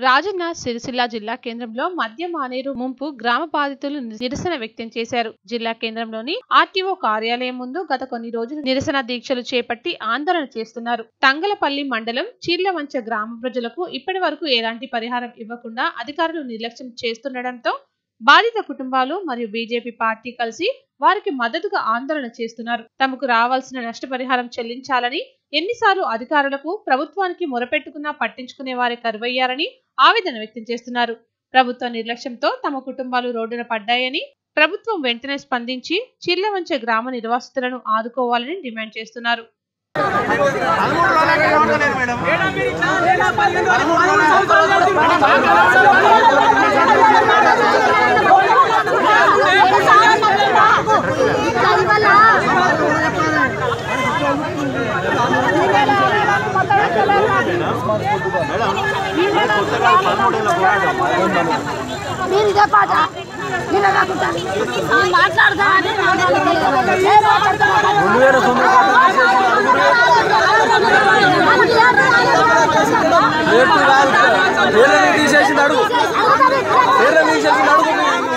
రాజన్న సిరిసిల్ల జిల్లా కేంద్రంలో మద్య మానేరు ముంపు గ్రామ బాధితులు నిరసన వ్యక్తం చేశారు జిల్లా కేంద్రంలోని ఆర్టీఓ కార్యాలయం ముందు గత కొన్ని రోజులు నిరసన దీక్షలు చేపట్టి ఆందోళన చేస్తున్నారు తంగలపల్లి మండలం చీర్లవంచ గ్రామ ప్రజలకు ఇప్పటి వరకు ఎలాంటి పరిహారం ఇవ్వకుండా అధికారులు నిర్లక్ష్యం చేస్తుండటంతో బాధిత కుటుంబాలు మరియు బీజేపీ పార్టీ కలిసి వారికి మద్దతుగా ఆందోళన చేస్తున్నారు తమకు రావాల్సిన నష్టపరిహారం చెల్లించాలని ఎన్నిసార్లు అధికారులకు ప్రభుత్వానికి మొరపెట్టుకున్నా పట్టించుకునే వారే కరువయ్యారని ఆవేదన వ్యక్తం చేస్తున్నారు ప్రభుత్వ నిర్లక్ష్యంతో తమ కుటుంబాలు రోడ్డున పడ్డాయని ప్రభుత్వం వెంటనే స్పందించి చిర్లవంచ గ్రామ నిర్వాసితులను ఆదుకోవాలని డిమాండ్ చేస్తున్నారు మీరు ఇదే పాట నేను కాకుండా నేను మాట్లాడదా ఏం పేర్లని తీసేసింది అడుగు పేర్లని తీసేసింది అడుగు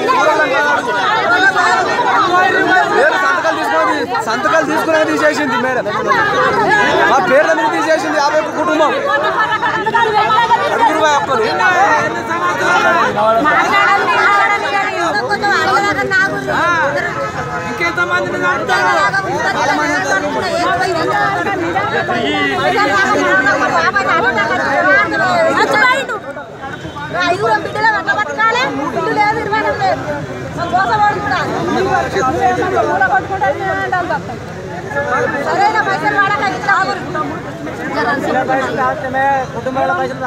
పేరు సంతకాలు తీసుకుని సంతకాలు తీసుకునే తీసేసింది మేడం మా పేర్ల మీద తీసేసింది యాభై ఒక్క కుటుంబం అడుగురు అప్పలు ఐదుగురం బిడ్డలు అట్లా బతకాలి ఇల్లు లేదు ఇరవై లేదు మోసపోడు కూడా మూల కొట్టుకుంటే సరైన పైసలు వాడక ఇట్లా కుటుంబాల పైసలు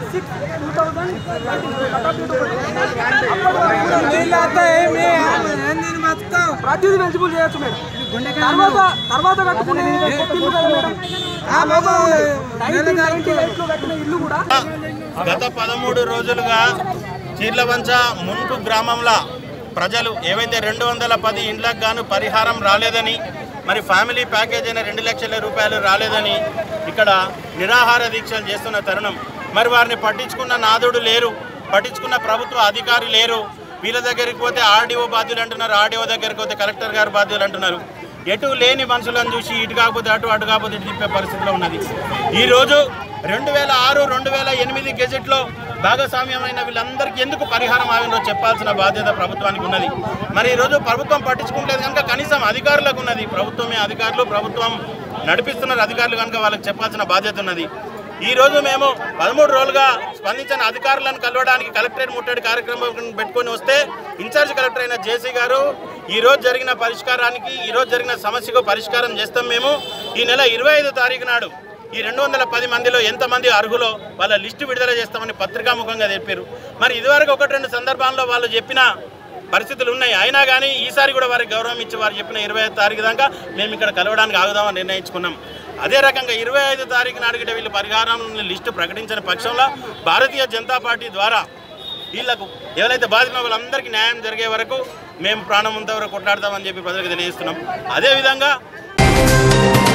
ప్రతిదీ పెంచుకుని చేయొచ్చు మేడం తర్వాత తర్వాత కట్టుకునే కొత్తిల్లు కదా మేడం ఆ బాబా 1998 లో కట్టిన ఇల్లు కూడా గత పదమూడు రోజులుగా చీర్లవంచ మున్పు గ్రామంలో ప్రజలు ఏవైతే రెండు వందల పది ఇండ్లకు గాను పరిహారం రాలేదని మరి ఫ్యామిలీ ప్యాకేజ్ అయిన రెండు లక్షల రూపాయలు రాలేదని ఇక్కడ నిరాహార దీక్షలు చేస్తున్న తరుణం మరి వారిని పట్టించుకున్న నాదుడు లేరు పట్టించుకున్న ప్రభుత్వ అధికారి లేరు వీళ్ళ దగ్గరికి పోతే ఆర్డీఓ బాధ్యులు అంటున్నారు ఆర్డీఓ దగ్గరికి పోతే కలెక్టర్ గారు బాధ్యులు అంటున్నారు ఎటు లేని మనుషులను చూసి ఇటు కాకపోతే అటు అటు కాకపోతే ఇటు తిప్పే పరిస్థితిలో ఉన్నది ఈరోజు రెండు వేల ఆరు రెండు వేల ఎనిమిది గెజెట్లో భాగస్వామ్యమైన వీళ్ళందరికీ ఎందుకు పరిహారం ఆవినో చెప్పాల్సిన బాధ్యత ప్రభుత్వానికి ఉన్నది మరి ఈరోజు ప్రభుత్వం పట్టించుకుంటలేదు కనుక కనీసం అధికారులకు ఉన్నది ప్రభుత్వమే అధికారులు ప్రభుత్వం నడిపిస్తున్నారు అధికారులు కనుక వాళ్ళకి చెప్పాల్సిన బాధ్యత ఉన్నది ఈ రోజు మేము పదమూడు రోజులుగా స్పందించిన అధికారులను కలవడానికి కలెక్టరేట్ ముట్టడి కార్యక్రమం పెట్టుకొని వస్తే ఇన్ఛార్జ్ కలెక్టర్ అయిన జేసీ గారు ఈ రోజు జరిగిన పరిష్కారానికి ఈ రోజు జరిగిన సమస్యకు పరిష్కారం చేస్తాం మేము ఈ నెల ఇరవై ఐదు తారీఖు నాడు ఈ రెండు వందల పది మందిలో ఎంతమంది అర్హులో వాళ్ళ లిస్టు విడుదల చేస్తామని పత్రికాముఖంగా చెప్పారు మరి ఇదివరకు ఒకటి రెండు సందర్భాల్లో వాళ్ళు చెప్పిన పరిస్థితులు ఉన్నాయి అయినా కానీ ఈసారి కూడా వారికి గౌరవం ఇచ్చి వారు చెప్పిన ఇరవై ఐదు తారీఖు దాకా మేము ఇక్కడ కలవడానికి ఆగుదామని నిర్ణయించుకున్నాం అదే రకంగా ఇరవై ఐదు తారీఖు నాడుగిట వీళ్ళు పరిహారం లిస్టు ప్రకటించిన పక్షంలో భారతీయ జనతా పార్టీ ద్వారా వీళ్ళకు ఎవరైతే బాధితున్న వాళ్ళందరికీ న్యాయం జరిగే వరకు మేము ప్రాణం అంతవరకు కొట్లాడతామని చెప్పి ప్రజలకు తెలియజేస్తున్నాం అదేవిధంగా